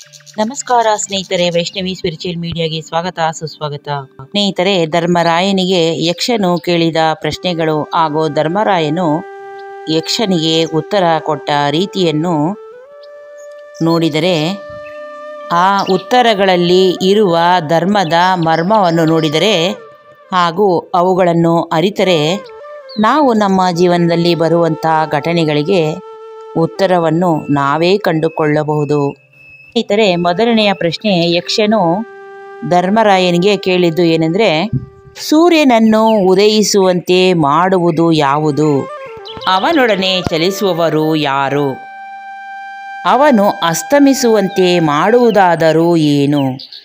ನಮಸ್ಕಾರ ಸ್ನೇಹಿತರೆ ವೈಷ್ಣವಿ ಸ್ಪಿರಿಚುವಲ್ ಮೀಡಿಯಾಗೆ ಸ್ವಾಗತ ಸುಸ್ವಾಗತ ಸ್ನೇಹಿತರೆ ಧರ್ಮರಾಯನಿಗೆ ಯಕ್ಷನು ಕೇಳಿದ ಪ್ರಶ್ನೆಗಳು ಹಾಗೂ ಧರ್ಮರಾಯನು ಯಕ್ಷನಿಗೆ ಉತ್ತರ ಕೊಟ್ಟ ರೀತಿಯನ್ನು ನೋಡಿದರೆ ಆ ಉತ್ತರಗಳಲ್ಲಿ ಇರುವ ಧರ್ಮದ ಮರ್ಮವನ್ನು ನೋಡಿದರೆ ಹಾಗೂ ಅವುಗಳನ್ನು ಅರಿತರೆ ನಾವು ನಮ್ಮ ಜೀವನದಲ್ಲಿ ಬರುವಂಥ ಘಟನೆಗಳಿಗೆ ಉತ್ತರವನ್ನು ನಾವೇ ಕಂಡುಕೊಳ್ಳಬಹುದು ಸ್ನೇಹಿತರೆ ಮೊದಲನೆಯ ಪ್ರಶ್ನೆ ಯಕ್ಷನು ಧರ್ಮರಾಯನಿಗೆ ಕೇಳಿದ್ದು ಏನೆಂದರೆ ಸೂರ್ಯನನ್ನು ಉದಯಿಸುವಂತೆ ಮಾಡುವುದು ಯಾವುದು ಅವನೊಡನೆ ಚಲಿಸುವವರು ಯಾರು ಅವನು ಅಸ್ತಮಿಸುವಂತೆ ಮಾಡುವುದಾದರೂ ಏನು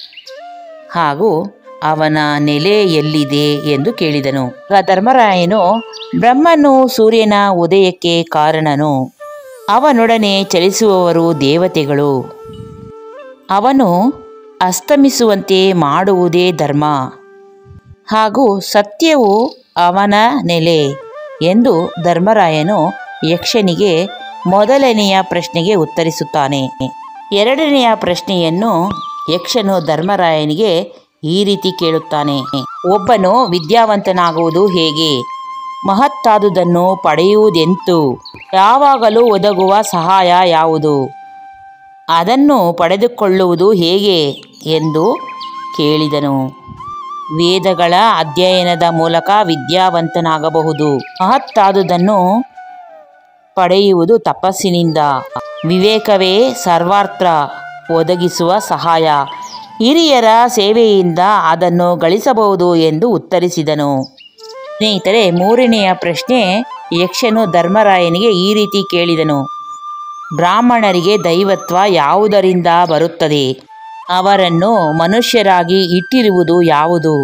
ಹಾಗೂ ಅವನ ನೆಲೆ ಎಲ್ಲಿದೆ ಎಂದು ಕೇಳಿದನು ಆಗ ಧರ್ಮರಾಯನು ಬ್ರಹ್ಮನು ಸೂರ್ಯನ ಉದಯಕ್ಕೆ ಕಾರಣನು ಅವನೊಡನೆ ಚಲಿಸುವವರು ದೇವತೆಗಳು ಅವನು ಅಸ್ತಮಿಸುವಂತೆ ಮಾಡುವುದೇ ಧರ್ಮ ಹಾಗೂ ಸತ್ಯವು ಅವನ ನೆಲೆ ಎಂದು ಧರ್ಮರಾಯನು ಯಕ್ಷನಿಗೆ ಮೊದಲನೆಯ ಪ್ರಶ್ನೆಗೆ ಉತ್ತರಿಸುತ್ತಾನೆ ಎರಡನೆಯ ಪ್ರಶ್ನೆಯನ್ನು ಯಕ್ಷನು ಧರ್ಮರಾಯನಿಗೆ ಈ ರೀತಿ ಕೇಳುತ್ತಾನೆ ಒಬ್ಬನು ವಿದ್ಯಾವಂತನಾಗುವುದು ಹೇಗೆ ಮಹತ್ತಾದುದನ್ನು ಪಡೆಯುವುದೆಂತು ಯಾವಾಗಲೂ ಒದಗುವ ಸಹಾಯ ಯಾವುದು ಅದನ್ನು ಪಡೆದುಕೊಳ್ಳುವುದು ಹೇಗೆ ಎಂದು ಕೇಳಿದನು ವೇದಗಳ ಅಧ್ಯಯನದ ಮೂಲಕ ವಿದ್ಯಾವಂತನಾಗಬಹುದು ಮಹತ್ತಾದುದನ್ನು ಪಡೆಯುವುದು ತಪಸ್ಸಿನಿಂದ ವಿವೇಕವೇ ಸರ್ವಾರ್ಥ ಒದಗಿಸುವ ಸಹಾಯ ಹಿರಿಯರ ಸೇವೆಯಿಂದ ಅದನ್ನು ಗಳಿಸಬಹುದು ಎಂದು ಉತ್ತರಿಸಿದನು ಸ್ನೇಹಿತರೆ ಮೂರನೆಯ ಪ್ರಶ್ನೆ ಯಕ್ಷನು ಧರ್ಮರಾಯನಿಗೆ ಈ ರೀತಿ ಕೇಳಿದನು ಬ್ರಾಹ್ಮಣರಿಗೆ ದೈವತ್ವ ಯಾವುದರಿಂದ ಬರುತ್ತದೆ ಅವರನ್ನು ಮನುಷ್ಯರಾಗಿ ಇಟ್ಟಿರುವುದು ಯಾವುದು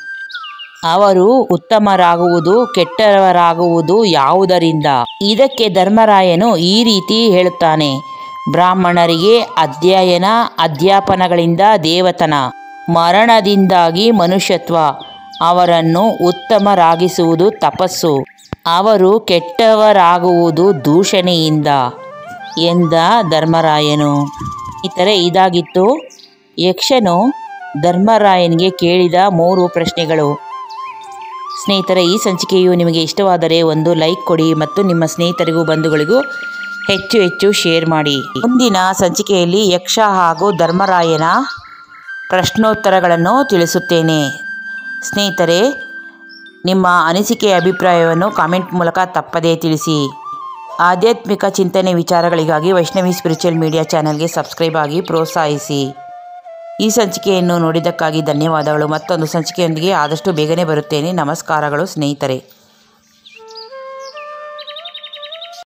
ಅವರು ಉತ್ತಮರಾಗುವುದು ಕೆಟ್ಟವರಾಗುವುದು ಯಾವುದರಿಂದ ಇದಕ್ಕೆ ಧರ್ಮರಾಯನು ಈ ರೀತಿ ಹೇಳುತ್ತಾನೆ ಬ್ರಾಹ್ಮಣರಿಗೆ ಅಧ್ಯಯನ ಅಧ್ಯಾಪನಗಳಿಂದ ದೇವತನ ಮರಣದಿಂದಾಗಿ ಮನುಷ್ಯತ್ವ ಅವರನ್ನು ಉತ್ತಮರಾಗಿಸುವುದು ತಪಸ್ಸು ಅವರು ಕೆಟ್ಟವರಾಗುವುದು ದೂಷಣೆಯಿಂದ ಎಂದ ಧರ್ಮರಾಯನು ಇತರೆ ಇದಾಗಿತ್ತು ಯಕ್ಷನು ಧರ್ಮರಾಯನಿಗೆ ಕೇಳಿದ ಮೂರು ಪ್ರಶ್ನೆಗಳು ಸ್ನೇಹಿತರೆ ಈ ಸಂಚಿಕೆಯು ನಿಮಗೆ ಇಷ್ಟವಾದರೆ ಒಂದು ಲೈಕ್ ಕೊಡಿ ಮತ್ತು ನಿಮ್ಮ ಸ್ನೇಹಿತರಿಗೂ ಬಂಧುಗಳಿಗೂ ಹೆಚ್ಚು ಹೆಚ್ಚು ಶೇರ್ ಮಾಡಿ ಮುಂದಿನ ಸಂಚಿಕೆಯಲ್ಲಿ ಯಕ್ಷ ಹಾಗೂ ಧರ್ಮರಾಯನ ಪ್ರಶ್ನೋತ್ತರಗಳನ್ನು ತಿಳಿಸುತ್ತೇನೆ ಸ್ನೇಹಿತರೆ ನಿಮ್ಮ ಅನಿಸಿಕೆ ಅಭಿಪ್ರಾಯವನ್ನು ಕಾಮೆಂಟ್ ಮೂಲಕ ತಪ್ಪದೇ ತಿಳಿಸಿ ಆಧ್ಯಾತ್ಮಿಕ ಚಿಂತನೆ ವಿಚಾರಗಳಿಗಾಗಿ ವೈಷ್ಣವಿ ಸ್ಪಿರಿಚುವಲ್ ಮೀಡಿಯಾ ಚಾನಲ್ಗೆ ಸಬ್ಸ್ಕ್ರೈಬ್ ಆಗಿ ಪ್ರೋತ್ಸಾಹಿಸಿ ಈ ಸಂಚಿಕೆಯನ್ನು ನೋಡಿದ್ದಕ್ಕಾಗಿ ಧನ್ಯವಾದಗಳು ಮತ್ತೊಂದು ಸಂಚಿಕೆಯೊಂದಿಗೆ ಆದಷ್ಟು ಬೇಗನೆ ಬರುತ್ತೇನೆ ನಮಸ್ಕಾರಗಳು ಸ್ನೇಹಿತರೆ